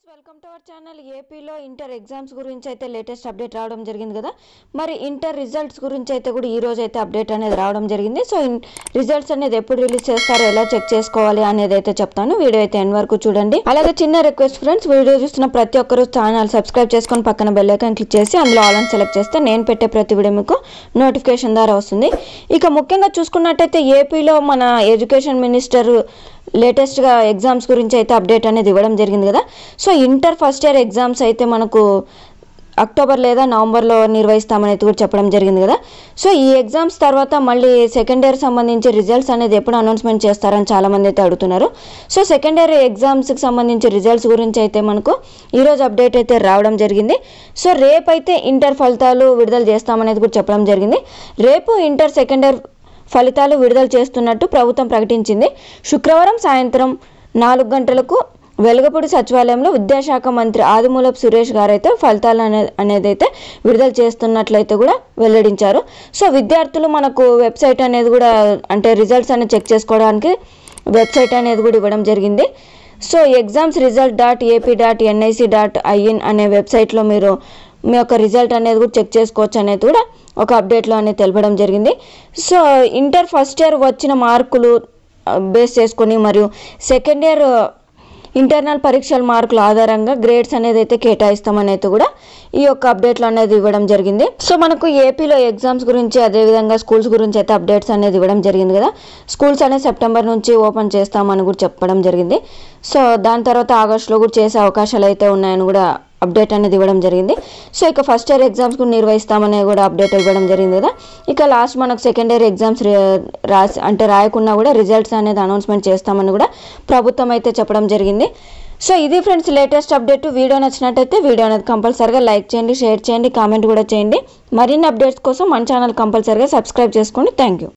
friends welcome to our channel ఏపీలో inter exams గురించి అయితే లేటెస్ట్ అప్డేట్ రావడం జరిగింది కదా మరి ఇంటర్ రిజల్ట్స్ గురించి అయితే కూడా ఈ రోజు అయితే అప్డేట్ అనేది రావడం జరిగింది సో రిజల్ట్స్ అనేది ఎప్పుడు రిలీజ్ చేస్తారో ఎలా చెక్ చేసుకోవాలి అనేది అయితే చెప్తాను వీడియో అయితే ఎండ్ వరకు చూడండి అలాగే చిన్న రిక్వెస్ట్ ఫ్రెండ్స్ వీడియో చూస్తున్న ప్రతి ఒక్కరు ఛానల్ సబ్స్క్రైబ్ చేసుకొని పక్కన బెల్ ఐకాన్ క్లిక్ చేసి అందులో ఆల్ అని సెలెక్ట్ చేస్తే నేను పెట్టే ప్రతి వీడియో మీకు నోటిఫికేషన్ ద్వారా వస్తుంది ఇక ముఖ్యంగా చూసుకున్నట్టయితే ఏపీలో మన ఎడ్యుకేషన్ మినిస్టర్ లేటెస్ట్గా ఎగ్జామ్స్ గురించి అయితే అప్డేట్ అనేది ఇవ్వడం జరిగింది కదా so inter first year exams అయితే మనకు అక్టోబర్ లేదా నవంబర్లో నిర్వహిస్తామని అయితే కూడా చెప్పడం జరిగింది కదా సో ఈ ఎగ్జామ్స్ తర్వాత మళ్ళీ సెకండ్ ఇయర్ సంబంధించి రిజల్ట్స్ అనేది ఎప్పుడు అనౌన్స్మెంట్ చేస్తారని చాలామంది అయితే అడుగుతున్నారు సో సెకండ్ ఇయర్ ఎగ్జామ్స్కి సంబంధించి రిజల్ట్స్ గురించి అయితే మనకు ఈరోజు అప్డేట్ అయితే రావడం జరిగింది సో రేపైతే ఇంటర్ ఫలితాలు విడుదల చేస్తామనేది కూడా చెప్పడం జరిగింది రేపు ఇంటర్ సెకండ్ ఇయర్ ఫలితాలు విడుదల చేస్తున్నట్టు ప్రభుత్వం ప్రకటించింది శుక్రవారం సాయంత్రం నాలుగు గంటలకు వెలగపూడి సచివాలయంలో విద్యాశాఖ మంత్రి ఆదిమూలపు సురేష్ గారు అయితే ఫలితాలు అనే అనేది అయితే విడుదల చేస్తున్నట్లయితే కూడా వెల్లడించారు సో విద్యార్థులు మనకు వెబ్సైట్ అనేది కూడా అంటే రిజల్ట్స్ అనేది చెక్ చేసుకోవడానికి వెబ్సైట్ అనేది కూడా ఇవ్వడం జరిగింది so exams result dot AP dot NIC dot IN అనే వెబ్సైట్లో మీరు మీ యొక్క రిజల్ట్ అనేది కూడా చెక్ చేసుకోవచ్చు అనేది కూడా ఒక అప్డేట్లో అనేది తెలపడం జరిగింది సో ఇంటర్ ఫస్ట్ ఇయర్ వచ్చిన మార్కులు ఆ, బేస్ చేసుకొని మరియు సెకండ్ ఇయర్ ఇంటర్నల్ పరీక్షల మార్కుల ఆధారంగా గ్రేడ్స్ అనేది అయితే కేటాయిస్తామని అయితే కూడా ఈ యొక్క అప్డేట్లు అనేది ఇవ్వడం జరిగింది సో మనకు ఏపీలో ఎగ్జామ్స్ గురించి అదేవిధంగా స్కూల్స్ గురించి అయితే అప్డేట్స్ అనేది ఇవ్వడం జరిగింది కదా స్కూల్స్ అనేది సెప్టెంబర్ నుంచి ఓపెన్ చేస్తామని కూడా చెప్పడం జరిగింది సో దాని తర్వాత ఆగస్టులో కూడా చేసే అవకాశాలు అయితే ఉన్నాయని కూడా అప్డేట్ అనేది ఇవ్వడం జరిగింది సో ఇక ఫస్ట్ ఇయర్ ఎగ్జామ్స్ కూడా నిర్వహిస్తామని కూడా అప్డేట్ ఇవ్వడం జరిగింది కదా ఇక లాస్ట్ మనకు సెకండ్ ఇయర్ ఎగ్జామ్స్ రాసి అంటే రాయకున్నా కూడా రిజల్ట్స్ అనేది అనౌన్స్మెంట్ చేస్తామని కూడా ప్రభుత్వం అయితే చెప్పడం జరిగింది సో ఇది ఫ్రెండ్స్ లేటెస్ట్ అప్డేట్ వీడియో నచ్చినట్టయితే వీడియో అనేది కంపల్సరీగా లైక్ చేయండి షేర్ చేయండి కామెంట్ కూడా చేయండి మరిన్ని అప్డేట్స్ కోసం మన ఛానల్ కంపల్సరీగా సబ్స్క్రైబ్ చేసుకోండి థ్యాంక్ యూ